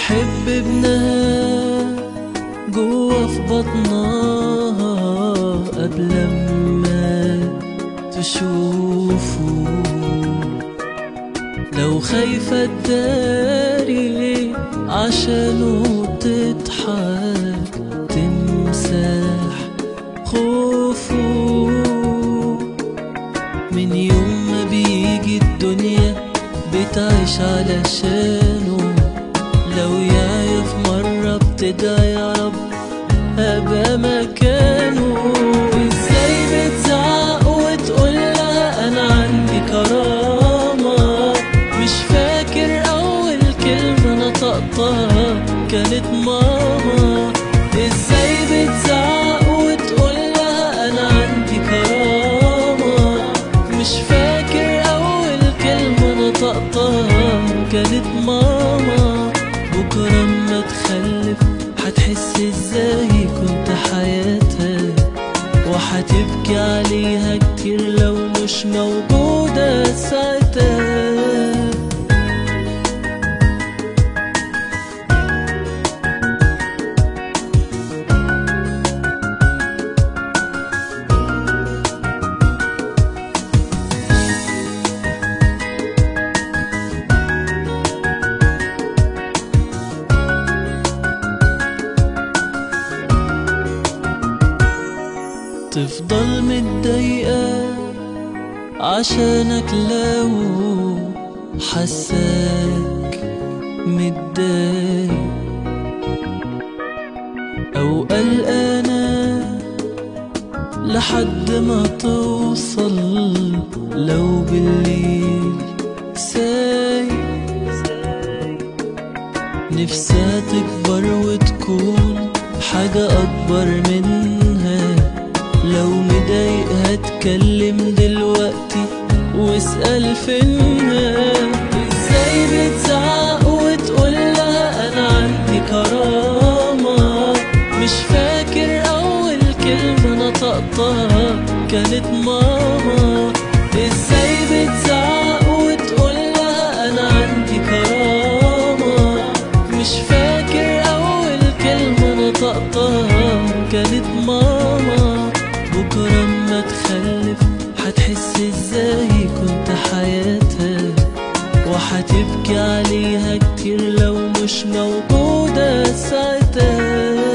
بتحب ابنها جوا في بطنها قبل ما تشوفه لو خايفة تداري عشانه تضحك تمسح خوفه من يوم ما بيجي الدنيا بتعيش علشانه لو يعيا في مرة بتدعي يا رب أبقى مكانه ازاي بتزعق وتقول لها أنا عندي كرامة مش فاكر أول كلمة نطقتها كانت ماما ازاي بتزعق وتقول لها أنا عندي كرامة مش فاكر أول كلمة نطقتها كانت ماما بكرة اما تخلف هتحس ازاي كنت حياتها وهتبكي عليها كتير لو مش موجودة ساعتها تفضل متضايقة عشانك لو حساك متضايق أو قلقانة لحد ما توصل لو بالليل سايق نفسها تكبر وتكون حاجة أكبر منها لو مضايقها اتكلم دلوقتي واسأل فينها ازاي بتزعق وتقول لها انا عندي كرامة مش فاكر اول كلمة نطقتها كانت ماما ازاي بتزعق وتقول لها انا عندي كرامة مش فاكر اول كلمة نطقتها كانت ماما بكرة اما تخلف هتحس ازاي كنت حياتها وهتبكي عليها كتير لو مش موجودة ساعتها